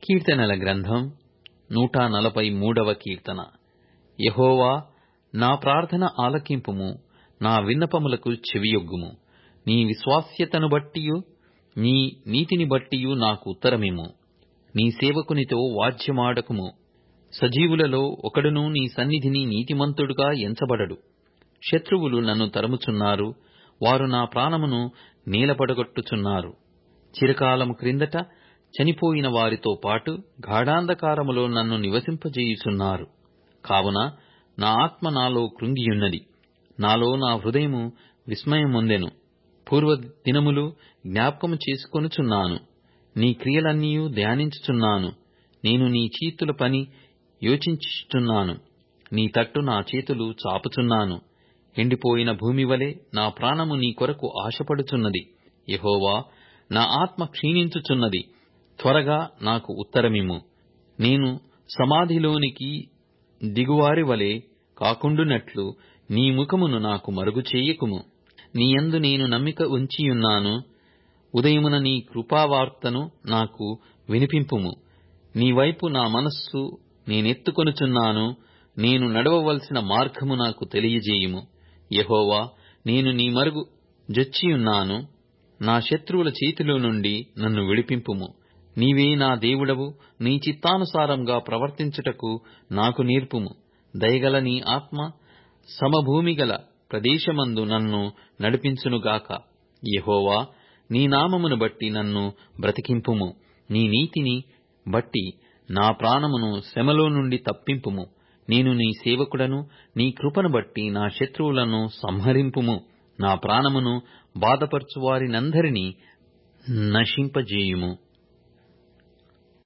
కీర్తనల గ్రంథం నూట నలభై మూడవ కీర్తన యహోవా నా ప్రార్థన ఆలకింపుము నా విన్నపములకు చెవియొగ్గుము నీ విశ్వాస్యతను బట్టియు నీ నీతిని బట్టియు నాకు ఉత్తరమిమ్ము నీ సేవకునితో వాద్యమాడకుము సజీవులలో ఒకడును నీ సన్నిధిని నీతిమంతుడుగా ఎంచబడడు శత్రువులు నన్ను తరుముచున్నారు వారు నా ప్రాణమును నేలపడగొట్టుచున్నారు చిరకాలము క్రిందట చనిపోయిన వారితో పాటు గాఢాంధకారములో నన్ను నివసింపజేయుచున్నారు కావున నా ఆత్మ నాలో కృంగియున్నది నాలో నా హృదయము విస్మయమొందెను పూర్వ దినములు జ్ఞాపకము చేసుకొనుచున్నాను నీ క్రియలన్నీయు ధ్యానించుచున్నాను నేను నీ చేతుల పని యోచించుచున్నాను నీ తట్టు నా చేతులు చాపుచున్నాను ఎండిపోయిన భూమి వలె నా ప్రాణము నీ కొరకు ఆశపడుచున్నది యహోవా నా ఆత్మ క్షీణించుచున్నది త్వరగా నాకు ఉత్తరమిమ్ము నేను సమాధిలోనికి దిగువారి వలె కాకుండునట్లు నీ ముఖమును నాకు మరుగు చేయకుము నీ యందు నేను నమ్మిక ఉంచియున్నాను ఉదయమున నీ కృపావార్తను నాకు వినిపింపుము నీ వైపు నా మనస్సు నేనెత్తుకొనుచున్నాను నేను నడవవలసిన మార్గము నాకు తెలియజేయుము యహోవా నేను నీ మరుగు జొచ్చియున్నాను నా శత్రువుల చేతిలో నుండి నన్ను విడిపింపుము నీవే నా దేవుడవు నీ చిత్తానుసారంగా ప్రవర్తించుటకు నాకు నేర్పుము దయగల నీ ఆత్మ సమభూమిగల ప్రదేశమందు నన్ను నడిపించునుగాక యహోవా నీ నామమును బట్టి నన్ను బ్రతికింపుము నీ నీతిని బట్టి నా ప్రాణమును శ్రమలో నుండి తప్పింపుము నేను నీ సేవకుడను నీ కృపను బట్టి నా శత్రువులను సంహరింపుము నా ప్రాణమును బాధపరచువారినందరినీ నశింపజేయుము